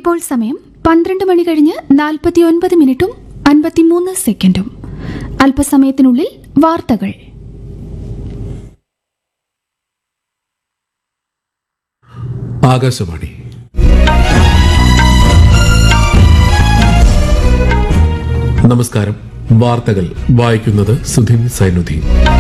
ഇപ്പോൾ സമയം പന്ത്രണ്ട് മണി കഴിഞ്ഞ് നാൽപ്പത്തിയൊൻപത് മിനിറ്റും അൻപത്തിമൂന്ന് സെക്കൻഡും അല്പസമയത്തിനുള്ളിൽ വാർത്തകൾ ആകാശവാണി നമസ്കാരം വാർത്തകൾ വായിക്കുന്നത് സുധിൻ സൈനുദ്ദീൻ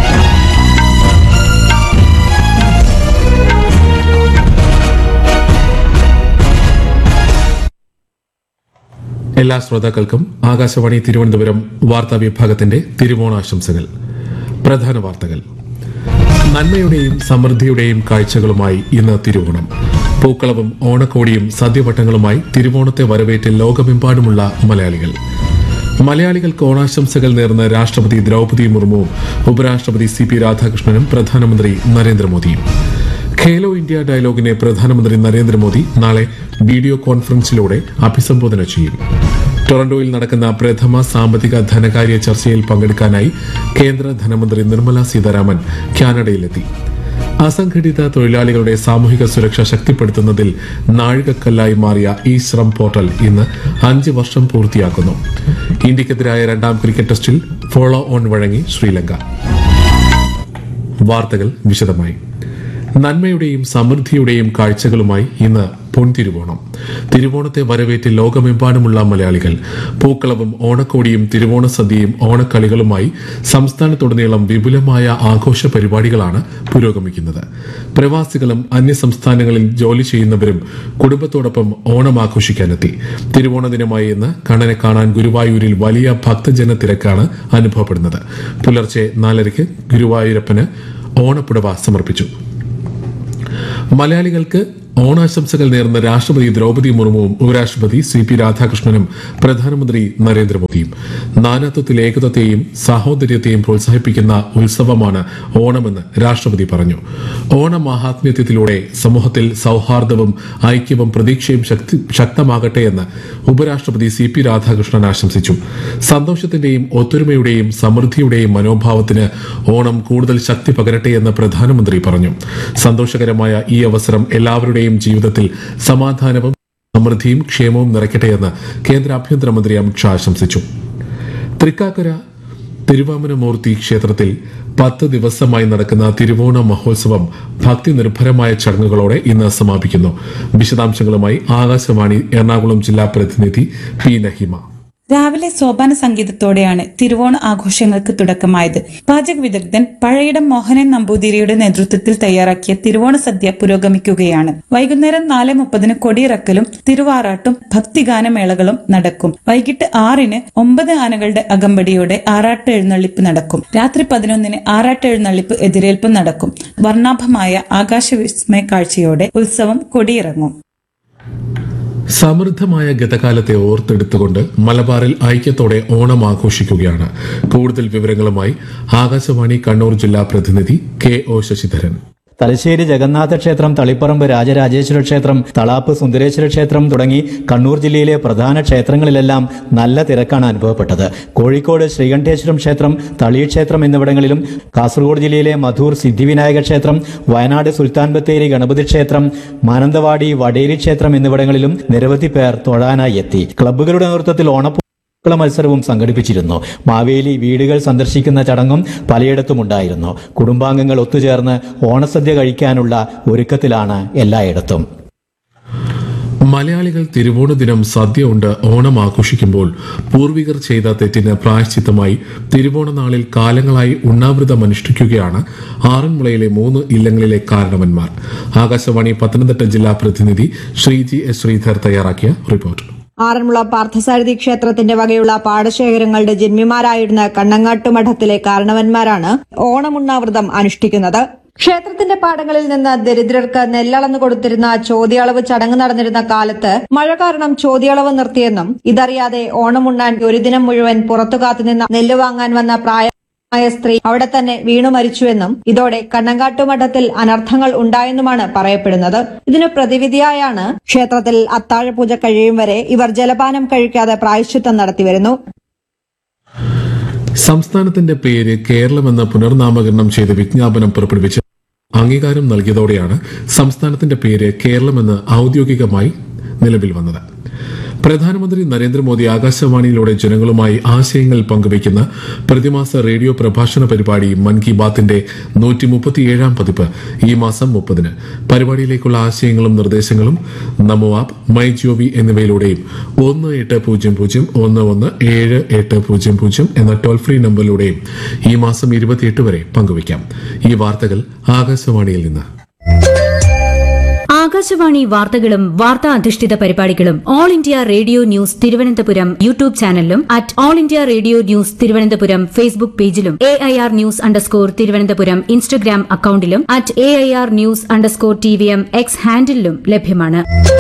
എല്ലാ ശ്രോതാക്കൾക്കും ആകാശവാണി തിരുവനന്തപുരം വാർത്താ വിഭാഗത്തിന്റെ തിരുവോണാശംസകൾ പ്രധാന വാർത്തകൾ നന്മയുടെയും സമൃദ്ധിയുടെയും കാഴ്ചകളുമായി ഇന്ന് തിരുവോണം പൂക്കളവും ഓണക്കോടിയും സദ്യവട്ടങ്ങളുമായി തിരുവോണത്തെ വരവേറ്റ് ലോകമെമ്പാടുമുള്ള മലയാളികൾ മലയാളികൾക്ക് ഓണാശംസകൾ നേർന്ന് രാഷ്ട്രപതി ദ്രൗപദി മുർമുവും ഉപരാഷ്ട്രപതി സി പി രാധാകൃഷ്ണനും പ്രധാനമന്ത്രി നരേന്ദ്രമോദിയും ഖേലോ ഇന്ത്യ ഡയലോഗിനെ പ്രധാനമന്ത്രി നരേന്ദ്രമോദി നാളെ വീഡിയോ കോൺഫറൻസിലൂടെ അഭിസംബോധന ചെയ്യും ടൊറന്റോയിൽ നടക്കുന്ന പ്രഥമ സാമ്പത്തിക ധനകാര്യ ചർച്ചയിൽ പങ്കെടുക്കാനായി കേന്ദ്ര ധനമന്ത്രി നിർമ്മല സീതാരാമൻ കാനഡയിലെത്തി അസംഘടിത തൊഴിലാളികളുടെ സാമൂഹിക സുരക്ഷ ശക്തിപ്പെടുത്തുന്നതിൽ നാഴികക്കല്ലായി മാറിയ ഈ ശ്രം പോർട്ടൽ ഇന്ന് അഞ്ച് വർഷം പൂർത്തിയാക്കുന്നു ഇന്ത്യക്കെതിരായ രണ്ടാം ക്രിക്കറ്റ് ടെസ്റ്റിൽ ഫോളോ ഓൺ വഴങ്ങി ശ്രീലങ്ക വാർത്തകൾ വിശദമായി നന്മയുടെയും സമൃദ്ധിയുടെയും കാഴ്ചകളുമായി ഇന്ന് പൊൻതിരുവോണം തിരുവോണത്തെ വരവേറ്റ് ലോകമെമ്പാടുമുള്ള മലയാളികൾ പൂക്കളവും ഓണക്കോടിയും തിരുവോണ സദ്യയും ഓണക്കളികളുമായി സംസ്ഥാനത്തുടനീളം വിപുലമായ ആഘോഷ പരിപാടികളാണ് പുരോഗമിക്കുന്നത് പ്രവാസികളും അന്യസംസ്ഥാനങ്ങളിൽ ജോലി ചെയ്യുന്നവരും കുടുംബത്തോടൊപ്പം ഓണം ആഘോഷിക്കാനെത്തി തിരുവോണ ദിനമായി ഇന്ന് കണ്ണനെ കാണാൻ ഗുരുവായൂരിൽ വലിയ ഭക്തജന തിരക്കാണ് അനുഭവപ്പെടുന്നത് പുലർച്ചെ നാലരയ്ക്ക് ഗുരുവായൂരപ്പന് ഓണപ്പുടവ സമർപ്പിച്ചു മലയാളികൾക്ക് ഓണാശംസകൾ നേർന്ന രാഷ്ട്രപതി ദ്രൗപദി മുർമുവും ഉപരാഷ്ട്രപതി സി പി രാധാകൃഷ്ണനും പ്രധാനമന്ത്രി നരേന്ദ്രമോദിയും നാനാത്വത്തിൽ ഏകത്വത്തെയും സാഹോദര്യത്തെയും പ്രോത്സാഹിപ്പിക്കുന്ന ഉത്സവമാണ് ഓണമെന്ന് രാഷ്ട്രപതി പറഞ്ഞു ഓണമാഹാത്മ്യത്തിലൂടെ സമൂഹത്തിൽ സൌഹാർദ്ദവും ഐക്യവും പ്രതീക്ഷയും ശക്തി ശക്തമാകട്ടെ എന്ന് ഉപരാഷ്ട്രപതി സി പി രാധാകൃഷ്ണൻ ആശംസിച്ചു സന്തോഷത്തിന്റെയും ഒത്തൊരുമയുടെയും സമൃദ്ധിയുടെയും മനോഭാവത്തിന് ഓണം കൂടുതൽ ശക്തി പകരട്ടെ എന്ന് പ്രധാനമന്ത്രി പറഞ്ഞു സന്തോഷകരമായ ഈ അവസരം എല്ലാവരുടെയും ജീവിതത്തിൽ സമാധാനവും സമൃദ്ധിയും ക്ഷേമവും നിറയ്ക്കട്ടെ എന്ന് കേന്ദ്ര ആഭ്യന്തരമന്ത്രി അമിത്ഷാ ആശംസിച്ചു തൃക്കാക്കര തിരുവാമനമൂർത്തി ക്ഷേത്രത്തിൽ പത്ത് ദിവസമായി നടക്കുന്ന തിരുവോണ മഹോത്സവം ഭക്തി നിർഭരമായ ചടങ്ങുകളോടെ ഇന്ന് സമാപിക്കുന്നു വിശദാംശങ്ങളുമായി ആകാശവാണി എറണാകുളം ജില്ലാ പ്രതിനിധി പി നഹിമ രാവിലെ സോപാന സംഗീതത്തോടെയാണ് തിരുവോണ ആഘോഷങ്ങൾക്ക് തുടക്കമായത് പാചക വിദഗ്ധൻ പഴയിടം മോഹനൻ നമ്പൂതിരിയുടെ നേതൃത്വത്തിൽ തയ്യാറാക്കിയ തിരുവോണ സദ്യ പുരോഗമിക്കുകയാണ് വൈകുന്നേരം നാല് മുപ്പതിന് കൊടിയിറക്കലും തിരുവാറാട്ടും ഭക്തിഗാനമേളകളും നടക്കും വൈകിട്ട് ആറിന് ഒമ്പത് ആനകളുടെ അകമ്പടിയോടെ ആറാട്ട് എഴുന്നള്ളിപ്പ് നടക്കും രാത്രി പതിനൊന്നിന് ആറാട്ട് എഴുന്നള്ളിപ്പ് എതിരേൽപ്പും നടക്കും വർണ്ണാഭമായ ആകാശവിസ്മയ കാഴ്ചയോടെ ഉത്സവം കൊടിയിറങ്ങും സമൃദ്ധമായ ഗതകാലത്തെ ഓർത്തെടുത്തുകൊണ്ട് മലബാറിൽ ഐക്യത്തോടെ ഓണം ആഘോഷിക്കുകയാണ് കൂടുതൽ വിവരങ്ങളുമായി ആകാശവാണി കണ്ണൂർ ജില്ലാ പ്രതിനിധി കെ ഒ ശശിധരൻ തലശ്ശേരി ജഗന്നാഥ ക്ഷേത്രം തളിപ്പറമ്പ് രാജരാജേശ്വര ക്ഷേത്രം തളാപ്പ് സുന്ദരേശ്വര ക്ഷേത്രം തുടങ്ങി കണ്ണൂർ ജില്ലയിലെ പ്രധാന ക്ഷേത്രങ്ങളിലെല്ലാം നല്ല തിരക്കാണ് അനുഭവപ്പെട്ടത് കോഴിക്കോട് ശ്രീകണ്ഠേശ്വരം ക്ഷേത്രം തളി ക്ഷേത്രം എന്നിവിടങ്ങളിലും കാസർഗോഡ് ജില്ലയിലെ മധൂർ സിദ്ധിവിനായക ക്ഷേത്രം വയനാട് സുൽത്താൻ ബത്തേരി ഗണപതി ക്ഷേത്രം മാനന്തവാടി വടേരി ക്ഷേത്രം എന്നിവിടങ്ങളിലും നിരവധി പേർ തൊഴാനായി എത്തി ക്ലബ്ബുകളുടെ നേതൃത്വത്തിൽ ഓണപ്പൂ ള മത്സരവും സംഘടിപ്പിച്ചിരുന്നു മാവേലി വീടുകൾ സന്ദർശിക്കുന്ന ചടങ്ങും പലയിടത്തും ഉണ്ടായിരുന്നു കുടുംബാംഗങ്ങൾ ഒത്തുചേർന്ന് ഓണസദ്യ കഴിക്കാനുള്ള ഒരുക്കത്തിലാണ് എല്ലായിടത്തും മലയാളികൾ തിരുവോണ ദിനം സദ്യ ഉണ്ട് ഓണം ആഘോഷിക്കുമ്പോൾ പൂർവികർ ചെയ്ത തെറ്റിന് പ്രായശ്ചിത്തമായി തിരുവോണ നാളിൽ കാലങ്ങളായി ഉണ്ണാവൃതം അനുഷ്ഠിക്കുകയാണ് ആറന്മുളയിലെ മൂന്ന് ഇല്ലങ്ങളിലെ കാരണവന്മാർ ആകാശവാണി പത്തനംതിട്ട ജില്ലാ പ്രതിനിധി ശ്രീജി എസ് ശ്രീധർ തയ്യാറാക്കിയ റിപ്പോർട്ട് ആറന്മുള പാർത്ഥസാരഥി ക്ഷേത്രത്തിന്റെ വകയുള്ള പാടശേഖരങ്ങളുടെ ജന്മിമാരായിരുന്ന കണ്ണങ്ങാട്ട് മഠത്തിലെ കാരണവന്മാരാണ് ഓണമുണ്ണാവൃതം അനുഷ്ഠിക്കുന്നത് ക്ഷേത്രത്തിന്റെ പാടങ്ങളിൽ നിന്ന് ദരിദ്രർക്ക് നെല്ലളന്നു കൊടുത്തിരുന്ന ചോദ്യളവ് ചടങ്ങ് നടന്നിരുന്ന കാലത്ത് മഴ കാരണം ചോദ്യളവ് നിർത്തിയെന്നും ഇതറിയാതെ ഓണമുണ്ണാൻ ഒരു ദിനം മുഴുവൻ പുറത്തു കാത്തുനിന്ന നെല്ല് വാങ്ങാൻ വന്ന പ്രായ ായ സ്ത്രീ അവിടെ തന്നെ വീണു മരിച്ചുവെന്നും ഇതോടെ കണ്ണങ്കാട്ടുമഠത്തിൽ അനർത്ഥങ്ങൾ ഉണ്ടായെന്നുമാണ് പറയപ്പെടുന്നത് ഇതിനു പ്രതിവിധിയായാണ് ക്ഷേത്രത്തിൽ അത്താഴപൂജ കഴിയും വരെ ഇവർ ജലപാനം കഴിക്കാതെ പ്രായശ്ചിത്തം നടത്തിവരുന്നു സംസ്ഥാനത്തിന്റെ പേര് കേരളമെന്ന് പുനർനാമകരണം ചെയ്ത് വിജ്ഞാപനം പുറപ്പെടുവിച്ച് അംഗീകാരം നൽകിയതോടെയാണ് സംസ്ഥാനത്തിന്റെ പേര് കേരളമെന്ന് ഔദ്യോഗികമായി നിലവിൽ വന്നത് പ്രധാനമന്ത്രി നരേന്ദ്രമോദി ആകാശവാണിയിലൂടെ ജനങ്ങളുമായി ആശയങ്ങൾ പങ്കുവയ്ക്കുന്ന പ്രതിമാസ റേഡിയോ പ്രഭാഷണ പരിപാടി മൻ കി ബാത്തിന്റെ നൂറ്റി മുപ്പത്തിയേഴാം പതിപ്പ് ഈ മാസം മുപ്പതിന് പരിപാടിയിലേക്കുള്ള ആശയങ്ങളും നിർദ്ദേശങ്ങളും നമോ ആപ്പ് മൈ ജിഒവി എന്നിവയിലൂടെയും ഒന്ന് എട്ട് പൂജ്യം പൂജ്യം ഒന്ന് ഒന്ന് ഏഴ് എട്ട് പൂജ്യം പൂജ്യം എന്ന ടോൾ ഫ്രീ നമ്പറിലൂടെയും ഈ മാസം ഇരുപത്തിയെട്ട് വരെ പങ്കുവയ്ക്കാം ഈ വാർത്തകൾ ആകാശവാണിയിൽ നിന്ന് ആകാശവാണി വാർത്തകളും വാർത്താ അധിഷ്ഠിത പരിപാടികളും All India Radio News Thiruvananthapuram YouTube ചാനലിലും at All India Radio News Thiruvananthapuram Facebook പേജിലും A I R news underscore Thiruvananthapuram Instagram അക്കൌണ്ടിലും at A I R news underscore T V M X ഹാൻഡിലും ലഭ്യമാണ്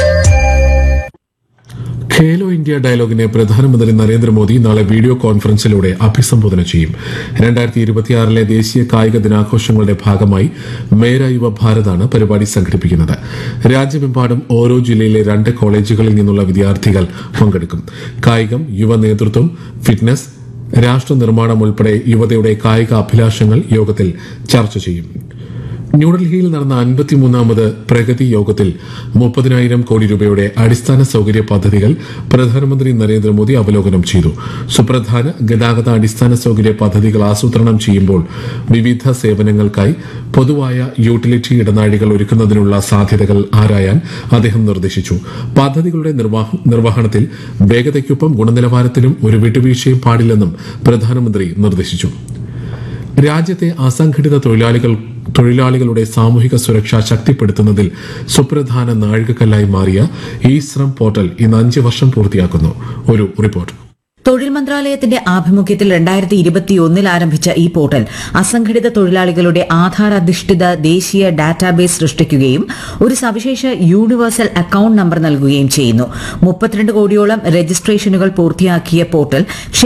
ഖേലോ ഇന്ത്യ ഡയലോഗിനെ പ്രധാനമന്ത്രി നരേന്ദ്രമോദി നാളെ വീഡിയോ കോൺഫറൻസിലൂടെ അഭിസംബോധന ചെയ്യും രണ്ടായിരത്തി ഇരുപത്തിയാറിലെ ദേശീയ കായിക ദിനാഘോഷങ്ങളുടെ ഭാഗമായി മേര യുവ ഭാരതാണ് പരിപാടി സംഘടിപ്പിക്കുന്നത് രാജ്യമെമ്പാടും ഓരോ ജില്ലയിലെ രണ്ട് കോളേജുകളിൽ നിന്നുള്ള വിദ്യാർത്ഥികൾ പങ്കെടുക്കും കായികം യുവ നേതൃത്വം ഫിറ്റ്നസ് രാഷ്ട്ര നിർമ്മാണം ഉൾപ്പെടെ യുവതയുടെ കായിക അഭിലാഷങ്ങൾ യോഗത്തിൽ ചർച്ച ചെയ്യും ന്യൂഡൽഹിയിൽ നടന്ന അൻപത്തിമൂന്നാമത് പ്രഗതി യോഗത്തിൽ മുപ്പതിനായിരം കോടി രൂപയുടെ അടിസ്ഥാന സൌകര്യ പദ്ധതികൾ പ്രധാനമന്ത്രി നരേന്ദ്രമോദി അവലോകനം ചെയ്തു സുപ്രധാന ഗതാഗത അടിസ്ഥാന സൌകര്യ പദ്ധതികൾ ആസൂത്രണം ചെയ്യുമ്പോൾ വിവിധ സേവനങ്ങൾക്കായി പൊതുവായ യൂട്ടിലിറ്റി ഇടനാഴികൾ ഒരുക്കുന്നതിനുള്ള സാധ്യതകൾ ആരായാൻ അദ്ദേഹം നിർദ്ദേശിച്ചു പദ്ധതികളുടെ നിർവ്വഹ- നിർവഹണത്തിൽ വേഗതയ്ക്കൊപ്പം ഗുണനിലവാരത്തിലും ഒരു വിട്ടുവീഴ്ചയും പാടില്ലെന്നും പ്രധാനമന്ത്രി നിർദ്ദേശിച്ചു രാജ്യത്തെ അസംഘടിത തൊഴിലാളികൾ തൊഴിലാളികളുടെ സാമൂഹിക സുരക്ഷ ശക്തിപ്പെടുത്തുന്നതിൽ സുപ്രധാന നാഴികക്കല്ലായി മാറിയ ഇ ശ്രം പോർട്ടൽ ഇന്ന് അഞ്ച് വർഷം പൂർത്തിയാക്കുന്നു ഒരു റിപ്പോർട്ട് തൊഴിൽ മന്ത്രാലയത്തിന്റെ ആഭിമുഖ്യത്തിൽ രണ്ടായിരത്തി ഇരുപത്തിയൊന്നിൽ ആരംഭിച്ച ഈ പോർട്ടൽ അസംഘടിത തൊഴിലാളികളുടെ ആധാർ അധിഷ്ഠിത ദേശീയ ഡാറ്റാബേസ് സൃഷ്ടിക്കുകയും ഒരു സവിശേഷ യൂണിവേഴ്സൽ അക്കൌണ്ട് നമ്പർ നൽകുകയും ചെയ്യുന്നു മുപ്പത്തിരണ്ട് കോടിയോളം രജിസ്ട്രേഷനുകൾ പൂർത്തിയാക്കിയ പോർട്ടൽ